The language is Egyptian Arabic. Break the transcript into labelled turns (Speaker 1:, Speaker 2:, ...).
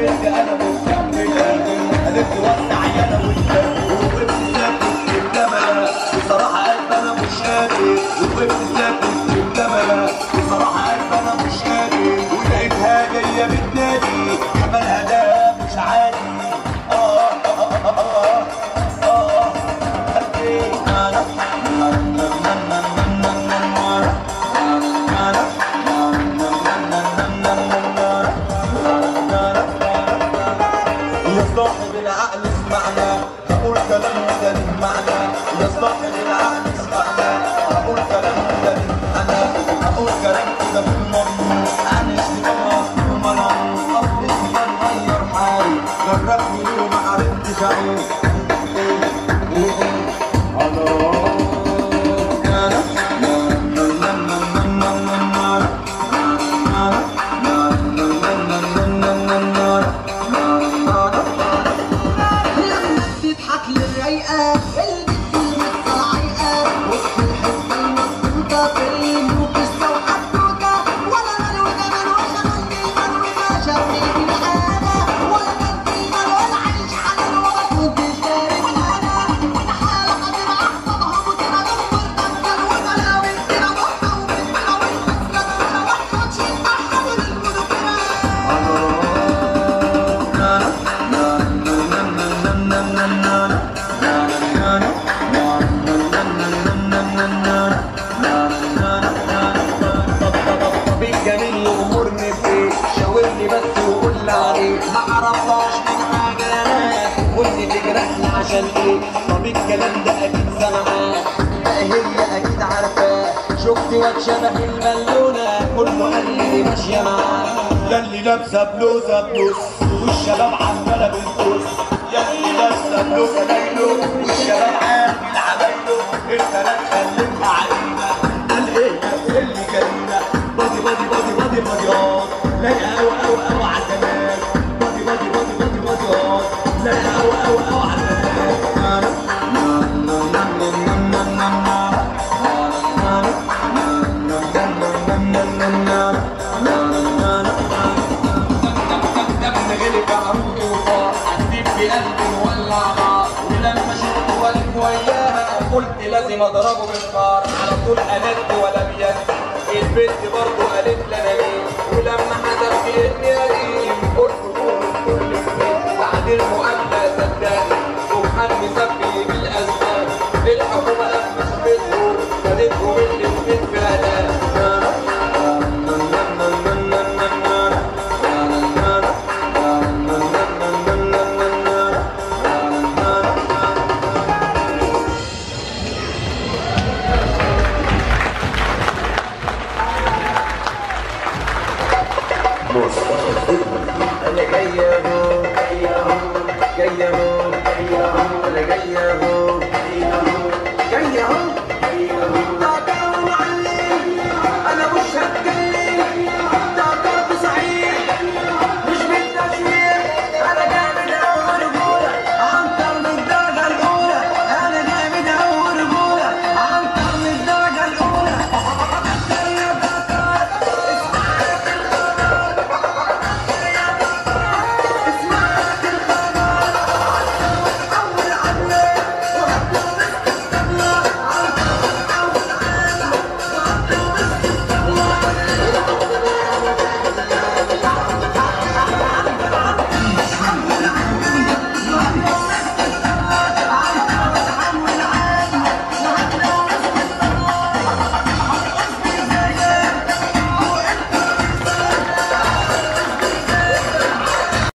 Speaker 1: بنت انا مكملة قالت لي وسع يالا وانت وقفت ساكت في الجملة بصراحة قلب انا مش قادر وقفت ساكت في الجملة بصراحة قلب انا مش قادر ولقيتها جاية بتنادي جمالها ده مش عادي آه آه آه آه آه آه قلبي أنا يا صاحب العقل اسمعنا هقول كلام ده له معنى يا صاحب العقل اسمعنا هقول كلام ده له معنى هقول كلام كده بالمضمون عن اشتباه ومنعوم اصل اسمي غير حالي جربني ليه وما عرفتش اعيش
Speaker 2: لما بتضحك للرايقة البت المتصعيقة وسط الحتة المظبوطة في الموج السوحة الدودة ولا مال وجمال ولا مال المال وما شافني في الحالة ولا كان في المال ولا عايش حلال ولا كنت شارب الهنا وده حالة هتبقى أعصابها متعبة وتنكر وبلاوي كده ضغطة وبتبقى والمسكنة ولا واحدة تشيل تحول الملوكية
Speaker 1: طبيب جميل يغمرني بيه شاورني بس وقول لي عليه ما عرفهاش من حاجه قولي تجرحني عشان ايه طبيب الكلام ده اكيد سمعاه هي اكيد عارفاه شفت واد شبه البالونه كله قال لي ماشيه معاه يا اللي لابسه بلوزه بلوز والشباب عماله بتبص يا اللي لابسه بلوزه نايلون والشباب عامل عمايله البنات خلتها علينا قال ايه يا اللي جاينا بادي بادي بادي بادي بادي اه لايقه قوي قوي قوي على البنات بادي بادي بادي بادي بادي اه لايقه قوي قوي قوي على البنات غلب عروضي وطار حسيت بقلبي مولع نار ولما شفت والد وياها قلت لازم اضربه بالنار على طول قالت ولا بيد البنت برضه قالت لي انا مين ولما حسبت اني قديم قلت قوم كل البيت بعد المقابله صدقني سبحان مسبي بالاسباب الحكومه لما شافته خدته من البيت في انا جايه اهو جايه اهو جايه اهو جايه اهو انا جايه اهو